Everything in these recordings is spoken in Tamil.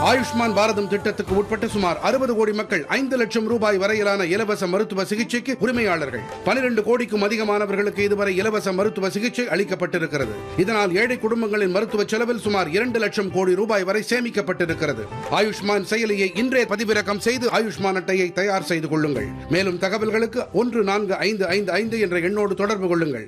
ஆயுஷ்மான் பாரதம் திட்டத்துக்கு உட்பட்ட சுமார் அறுபது கோடி மக்கள் ஐந்து லட்சம் ரூபாய் வரையிலான இலவச மருத்துவ சிகிச்சைக்கு உரிமையாளர்கள் பனிரெண்டு கோடிக்கும் அதிகமானவர்களுக்கு இதுவரை இலவச மருத்துவ சிகிச்சை அளிக்கப்பட்டிருக்கிறது இதனால் ஏழை குடும்பங்களின் மருத்துவ செலவில் சுமார் இரண்டு லட்சம் கோடி ரூபாய் வரை சேமிக்கப்பட்டிருக்கிறது ஆயுஷ்மான் செயலியை இன்றே பதிவிறக்கம் செய்து ஆயுஷ்மான் அட்டையை தயார் செய்து கொள்ளுங்கள் மேலும் தகவல்களுக்கு ஒன்று நான்கு ஐந்து ஐந்து ஐந்து என்ற எண்ணோடு தொடர்பு கொள்ளுங்கள்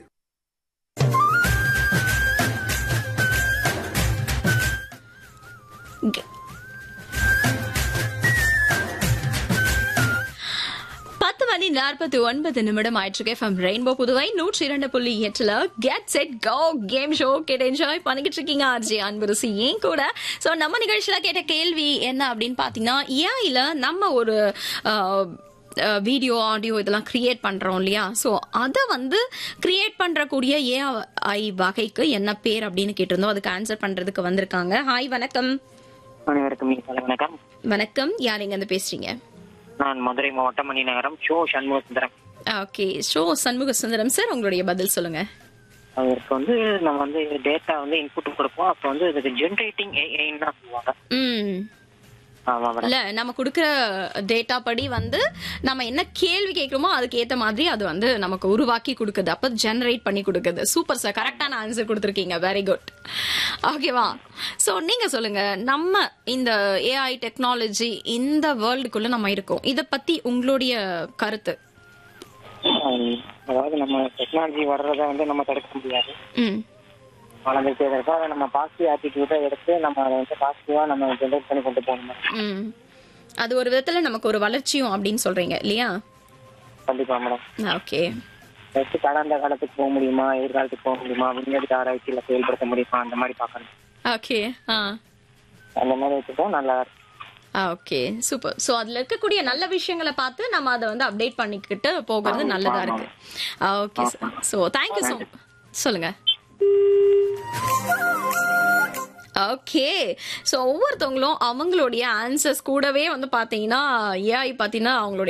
பத்து மணி நாற்பத்தி ஒன்பது நிமிடம் ஆயிட்டு எஃப்எம் ரெயின்போ புதுவை நூற்றி இரண்டு புள்ளி எட்டுல get set go game show கேட்டு என்ஜாய் பண்ணிக்கிட்டு இருக்கீங்க ஆர்ஜி அன்பரசி ஏன் கூட சோ நம்ம நிகழ்ச்சியில கேட்ட கேள்வி என்ன அப்படின்னு பாத்தீங்கன்னா ஏஐல நம்ம ஒரு வீடியோ ஆடியோ இதெல்லாம் கிரியேட் பண்றோம் இல்லையா சோ அதை வந்து கிரியேட் பண்றக்கூடிய ஏஐ வகைக்கு என்ன பேர் அப்படின்னு கேட்டிருந்தோம் அதுக்கு ஆன்சர் பண்றதுக்கு வந்திருக்காங்க ஹாய் வணக்கம் அனைவருக்கும் இனிய வணக்கம் வணக்கம் யார் எங்க இருந்து பேசுறீங்க நான் மதுரை மாவட்டம் மணிநகரம் ஷோ சண்முக சுந்தரம் ஓகே ஷோ சண்முக சுந்தரம் சார் உங்களுடைய பதில் சொல்லுங்க அதற்கு வந்து நம்ம வந்து டேட்டா வந்து இன்புட் கொடுப்போம் அப்போ வந்து இதுக்கு ஜென்ரேட்டிங் ஏஐன்னு தான் சொல்லுவாங்க ம் ஆமா மேடம் இல்ல நம்ம கொடுக்குற டேட்டா படி வந்து நம்ம என்ன கேள்வி கேட்கிறோமோ அதுக்கு ஏத்த மாதிரி அது வந்து நமக்கு உருவாக்கி கொடுக்குது அப்ப ஜெனரேட் பண்ணி கொடுக்குது சூப்பர் சார் கரெக்டான ஆன்சர் கொடுத்துருக்கீங்க வெரி குட் ஓகேவா சோ நீங்க சொல்லுங்க நம்ம இந்த ஏஐ டெக்னாலஜி இந்த வேர்ல்டுக்குள்ள நம்ம இருக்கோம் இத பத்தி உங்களுடைய கருத்து ஆம், அதாவது நம்ம டெக்னாலஜி வர்றதை வந்து நம்ம தடுக்க முடியாது ம் வளர்ந்துட்டே இருக்கா அதை நம்ம பாசிட்டிவ் ஆட்டிடியூட்டை எடுத்து நம்ம அதை வந்து பாசிட்டிவா நம்ம ஜென்ரேட் பண்ணி கொண்டு போகணும் மேடம் ம் அது ஒரு விதத்துல நமக்கு ஒரு வளர்ச்சியும் அப்படின்னு சொல்றீங்க இல்லையா கண்டிப்பா மேடம் ஓகே வச்சு கடந்த காலத்துக்கு போக முடியுமா எதிர்காலத்துக்கு போக முடியுமா விஞ்ஞானி ஆராய்ச்சியில செயல்படுத்த முடியுமா அந்த மாதிரி பார்க்கணும் ஓகே ஆ அந்த மாதிரி வச்சுட்டா நல்லா இருக்கும் ஓகே சூப்பர் சோ அதுல இருக்கக்கூடிய நல்ல விஷயங்களை பார்த்து நம்ம அதை வந்து அப்டேட் பண்ணிக்கிட்டு போகிறது நல்லதா இருக்கு okay sir so thank you so சொல்லுங்க ஓகே ஸோ ஒவ்வொருத்தவங்களும் அவங்களுடைய ஆன்சர்ஸ் கூடவே வந்து பார்த்தீங்கன்னா ஏஐ பார்த்தீங்கன்னா அவங்களுடைய